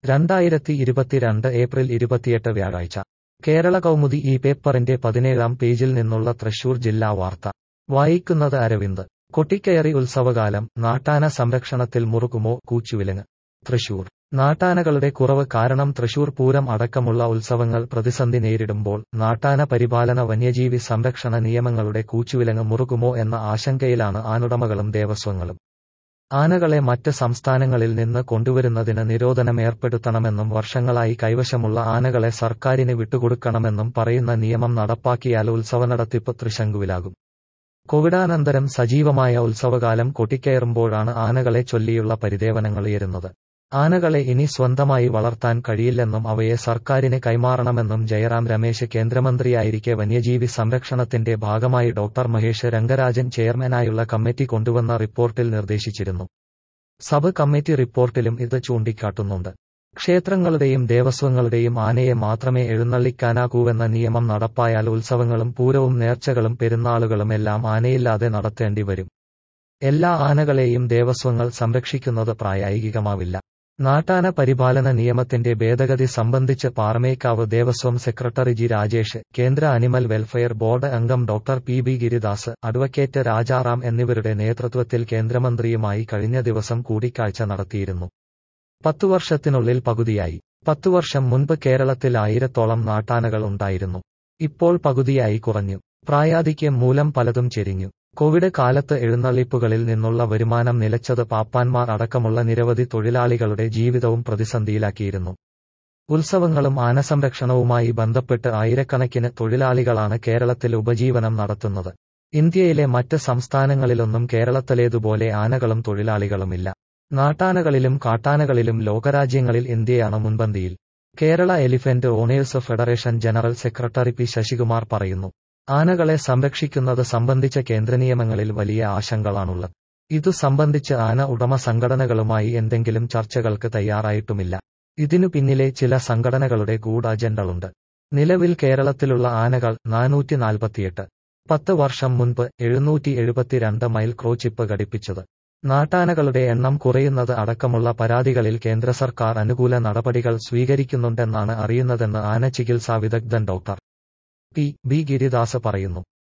രണ്ടായിരത്തി ഇരുപത്തിരണ്ട് ഏപ്രിൽ ഇരുപത്തിയെട്ട് വ്യാഴാഴ്ച കേരള കൗമുദി ഈ പേപ്പറിന്റെ പതിനേഴാം പേജിൽ നിന്നുള്ള തൃശൂർ ജില്ലാ വാർത്ത വായിക്കുന്നത് അരവിന്ദ് കൊട്ടിക്കയറി ഉത്സവകാലം നാട്ടാന സംരക്ഷണത്തിൽ മുറുകുമോ കൂച്ചുവിലങ്ങ് തൃശൂർ നാട്ടാനകളുടെ കുറവ് കാരണം തൃശൂർ പൂരം അടക്കമുള്ള ഉത്സവങ്ങൾ പ്രതിസന്ധി നേരിടുമ്പോൾ നാട്ടാന പരിപാലന വന്യജീവി സംരക്ഷണ നിയമങ്ങളുടെ കൂച്ചുവിലങ്ങ് മുറുകുമോ എന്ന ആശങ്കയിലാണ് ആനുടമകളും ദേവസ്വങ്ങളും ആനകളെ മറ്റ് സംസ്ഥാനങ്ങളിൽ നിന്ന് കൊണ്ടുവരുന്നതിന് നിരോധനം ഏർപ്പെടുത്തണമെന്നും വർഷങ്ങളായി കൈവശമുള്ള ആനകളെ സർക്കാരിന് വിട്ടുകൊടുക്കണമെന്നും പറയുന്ന നിയമം നടപ്പാക്കിയാൽ ഉത്സവനടത്തിപ്പ് തൃശങ്കുവിലാകും കോവിഡാനന്തരം സജീവമായ ഉത്സവകാലം കൊട്ടിക്കയറുമ്പോഴാണ് ആനകളെ ചൊല്ലിയുള്ള പരിദേവനങ്ങൾ ഉയരുന്നത് ആനകളെ ഇനി സ്വന്തമായി വളർത്താൻ കഴിയില്ലെന്നും അവയെ സർക്കാരിന് കൈമാറണമെന്നും ജയറാം രമേശ് കേന്ദ്രമന്ത്രിയായിരിക്കെ വന്യജീവി സംരക്ഷണത്തിന്റെ ഭാഗമായി ഡോക്ടർ മഹേഷ് രംഗരാജൻ ചെയർമാനായുള്ള കമ്മിറ്റി കൊണ്ടുവന്ന റിപ്പോർട്ടിൽ നിർദ്ദേശിച്ചിരുന്നു സബ് കമ്മിറ്റി റിപ്പോർട്ടിലും ഇത് ചൂണ്ടിക്കാട്ടുന്നുണ്ട് ക്ഷേത്രങ്ങളുടെയും ദേവസ്വങ്ങളുടെയും ആനയെ മാത്രമേ എഴുന്നള്ളിക്കാനാകൂവെന്ന നിയമം നടപ്പായാൽ ഉത്സവങ്ങളും പൂരവും നേർച്ചകളും പെരുന്നാളുകളും എല്ലാം ആനയില്ലാതെ നടത്തേണ്ടി വരും എല്ലാ ആനകളെയും ദേവസ്വങ്ങൾ സംരക്ഷിക്കുന്നത് പ്രായോഗികമാവില്ല നാട്ടാന പരിപാലന നിയമത്തിന്റെ ഭേദഗതി സംബന്ധിച്ച് പാറമേക്കാവ് ദേവസ്വം സെക്രട്ടറി ജി രാജേഷ് കേന്ദ്ര അനിമൽ വെൽഫെയർ ബോർഡ് അംഗം doctor P B Giridas advocate Rajaram എന്നിവരുടെ നേതൃത്വത്തിൽ കേന്ദ്രമന്ത്രിയുമായി കഴിഞ്ഞ ദിവസം കൂടിക്കാഴ്ച നടത്തിയിരുന്നു പത്തു വർഷത്തിനുള്ളിൽ പകുതിയായി പത്തു വർഷം മുൻപ് കേരളത്തിൽ ആയിരത്തോളം നാട്ടാനകൾ ഉണ്ടായിരുന്നു ഇപ്പോൾ പകുതിയായി കുറഞ്ഞു പ്രായാധിക്യം മൂലം പലതും ചെരിഞ്ഞു കോവിഡ് കാലത്ത് എഴുന്നള്ളിപ്പുകളിൽ നിന്നുള്ള വരുമാനം നിലച്ചത് പാപ്പാന്മാർ അടക്കമുള്ള നിരവധി തൊഴിലാളികളുടെ ജീവിതവും പ്രതിസന്ധിയിലാക്കിയിരുന്നു ഉത്സവങ്ങളും ആനസംരക്ഷണവുമായി ബന്ധപ്പെട്ട് ആയിരക്കണക്കിന് തൊഴിലാളികളാണ് കേരളത്തിൽ ഉപജീവനം നടത്തുന്നത് ഇന്ത്യയിലെ മറ്റ് സംസ്ഥാനങ്ങളിലൊന്നും കേരളത്തിലേതുപോലെ ആനകളും തൊഴിലാളികളുമില്ല നാട്ടാനകളിലും കാട്ടാനകളിലും ലോകരാജ്യങ്ങളിൽ ഇന്ത്യയാണ് മുൻപന്തിയിൽ Kerala elephant owners federation general secretary P Sasikumar പറയുന്നു ആനകളെ സംരക്ഷിക്കുന്നത് സംബന്ധിച്ച കേന്ദ്രനിയമങ്ങളിൽ വലിയ ആശങ്കകളാണുള്ളത് ഇതു സംബന്ധിച്ച് ആന ഉടമ സംഘടനകളുമായി എന്തെങ്കിലും ചർച്ചകൾക്ക് തയ്യാറായിട്ടുമില്ല ഇതിനു പിന്നിലെ ചില സംഘടനകളുടെ ഗൂഢാജണ്ടകളുണ്ട് നിലവിൽ കേരളത്തിലുള്ള ആനകൾ നാനൂറ്റി നാൽപ്പത്തിയെട്ട് പത്ത് വർഷം മുൻപ് എഴുന്നൂറ്റി എഴുപത്തിരണ്ട് മൈൽ ക്രോച്ചിപ്പ് ഘടിപ്പിച്ചത് നാട്ടാനകളുടെ എണ്ണം കുറയുന്നത് അടക്കമുള്ള പരാതികളിൽ കേന്ദ്ര സർക്കാർ അനുകൂല നടപടികൾ സ്വീകരിക്കുന്നുണ്ടെന്നാണ് അറിയുന്നതെന്ന് ആന ചികിത്സാ വിദഗ്ധൻ ഡോക്ടർ പി ബി ഗിരിദാസ് പറയുന്നു